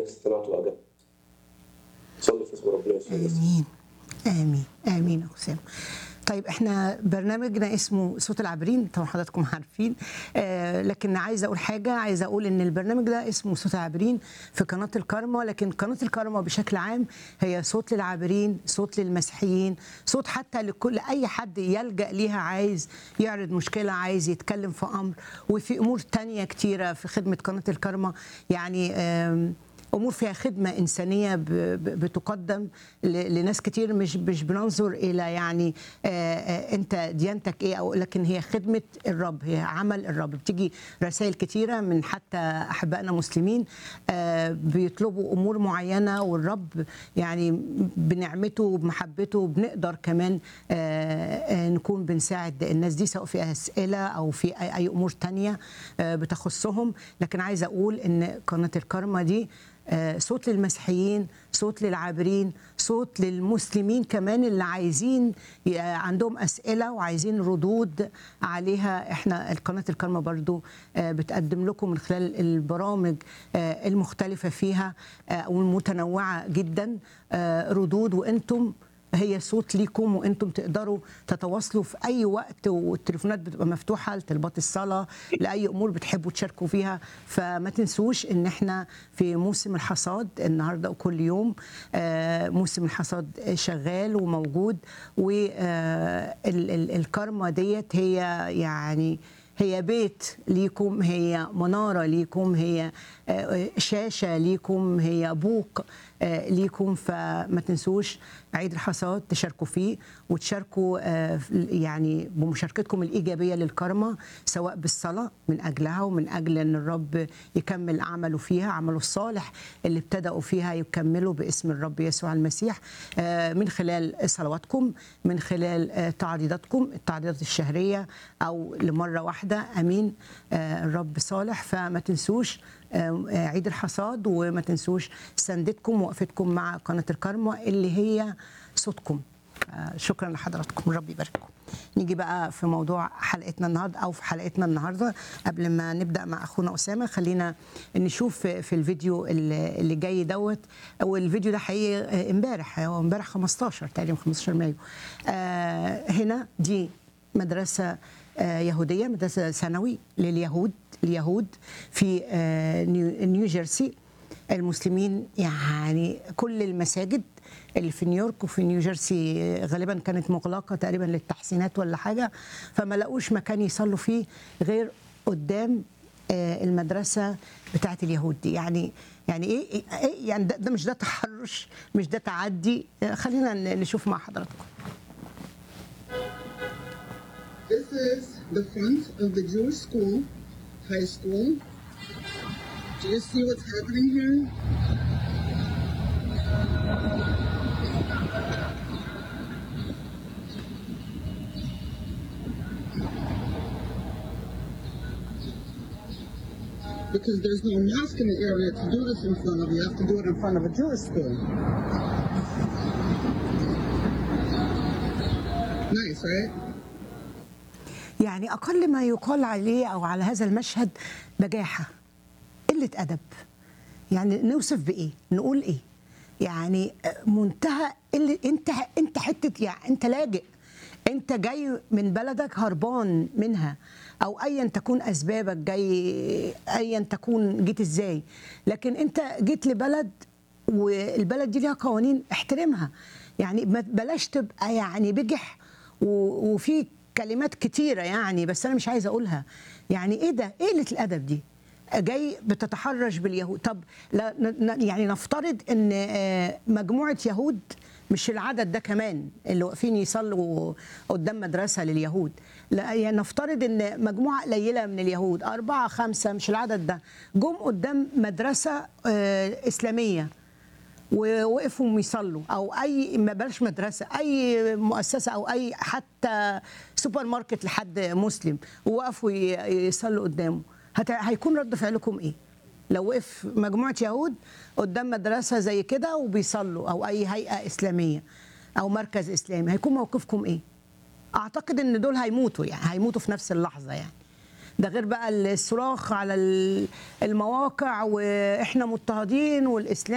استمعت واجبت صلي في اسم ربنا يسوع المسيح امين امين امين يا حسام طيب احنا برنامجنا اسمه صوت العابرين طبعا حضراتكم عارفين آه لكن عايزه اقول حاجه عايزه اقول ان البرنامج ده اسمه صوت العابرين في قناه الكارما لكن قناه الكارما بشكل عام هي صوت للعابرين صوت للمسيحيين صوت حتى لكل اي حد يلجا ليها عايز يعرض مشكله عايز يتكلم في امر وفي امور تانية كتيره في خدمه قناه الكارما يعني آم امور فيها خدمه انسانيه ب- ب- بتقدم ل- لناس كتير مش مش بننظر الى يعني آه، آه، انت ديانتك ايه او لكن هي خدمه الرب هي عمل الرب بتيجي رسائل كتيره من حتى احبائنا مسلمين آه، بيطلبوا امور معينه والرب يعني بنعمته وبمحبته بنقدر كمان آه، آه، نكون بنساعد الناس دي سواء في اسئله او في اي أي امور تانية آه، بتخصهم لكن عايزه اقول ان قناه الكارما دي آه، صوت للمسيحيين صوت للعابرين صوت للمسلمين كمان اللي عايزين ي- عندهم أسئلة وعايزين ردود عليها احنا القناة الكرمة برضو آه، بتقدم لكم من خلال البرامج آه، المختلفة فيها آه، والمتنوعة جدا آه، ردود وانتم هي صوت ليكم وانتم تقدروا تتواصلوا في اي وقت والتليفونات بتبقى مفتوحه لطلبات الصلاه لاي امور بتحبوا تشاركوا فيها فما تنسوش ان احنا في موسم الحصاد النهارده وكل يوم آه، موسم الحصاد شغال وموجود والكارما ديت هي يعني هي بيت ليكم هي منارة ليكم هي آه، شاشة ليكم هي بوق آه، ليكم فما تنسوش عيد الحصاد تشاركوا فيه وتشاركوا آه، يعني بمشاركتكم الإيجابية للكرمة سواء بالصلاة من أجلها ومن أجل أن الرب يكمل عمله فيها عمله الصالح اللي ابتدأوا فيها يكملوا باسم الرب يسوع المسيح آه، من خلال صلواتكم من خلال آه، تعضيداتكم التعضيدات الشهرية أو لمرة واحدة أمين آه، الرب صالح فما تنسوش آه، آه، عيد الحصاد وما تنسوش سندتكم وقفتكم مع قناة الكرمة اللي هي صوتكم آه، شكرا لحضراتكم ربي يبارككم نيجي بقى في موضوع حلقتنا النهارده او في حلقتنا النهارده قبل ما نبدا مع اخونا اسامه خلينا نشوف في في الفيديو اللي اللي جاي دوت والفيديو ده حقيقي آه، امبارح هو امبارح 15 تقريبا 15 مايو آه، هنا دي مدرسه آه، يهوديه مدرسه ثانوي لليهود اليهود في آه، نيو نيو جيرسي المسلمين يعني كل المساجد اللي في نيويورك وفي نيو جيرسي غالبا كانت مغلقه تقريبا للتحسينات ولا حاجه فما لقوش مكان يصلوا فيه غير قدام آه، المدرسه بتاعه اليهود دي يعني يعني ايه إيه- يعني ده, ده مش ده تحرش مش ده تعدي آه، خلينا ن- نشوف مع حضراتكم This is the front of the Jewish school, high school. Do you see what's happening here? Because there's no mosque in the area to do this in front of. You have to do it in front of a Jewish school. Nice, right? يعني اقل ما يقال عليه او على هذا المشهد بجاحه قله ادب يعني نوصف بايه نقول ايه يعني منتهى اللي انت انت حته يعني انت لاجئ انت جاي من بلدك هربان منها او ايا تكون اسبابك جاي ايا تكون جيت ازاي لكن انت جيت لبلد والبلد دي ليها قوانين احترمها يعني ما بلاش تبقى يعني بجح و- وفي كلمات كتيره يعني بس انا مش عايزه اقولها يعني ايه ده ايه قله الادب دي جاي بتتحرش باليهود طب لا ن- ن- يعني نفترض ان آه، مجموعه يهود مش العدد ده كمان اللي واقفين يصلوا قدام مدرسه لليهود لا يعني نفترض ان مجموعه قليله من اليهود اربعه خمسه مش العدد ده جم قدام مدرسه آه، اسلاميه ووقفوا يصلوا او اي ما بلاش مدرسه اي مؤسسه او اي حتى سوبر ماركت لحد مسلم ووقفوا ي- يصلوا قدامه هت- هيكون رد فعلكم ايه؟ لو وقف مجموعه يهود قدام مدرسه زي كده وبيصلوا او اي هيئه اسلاميه او مركز اسلامي هيكون موقفكم ايه؟ اعتقد ان دول هيموتوا يعني هيموتوا في نفس اللحظه يعني ده غير بقى الصراخ على ال- المواقع واحنا مضطهدين والاسلام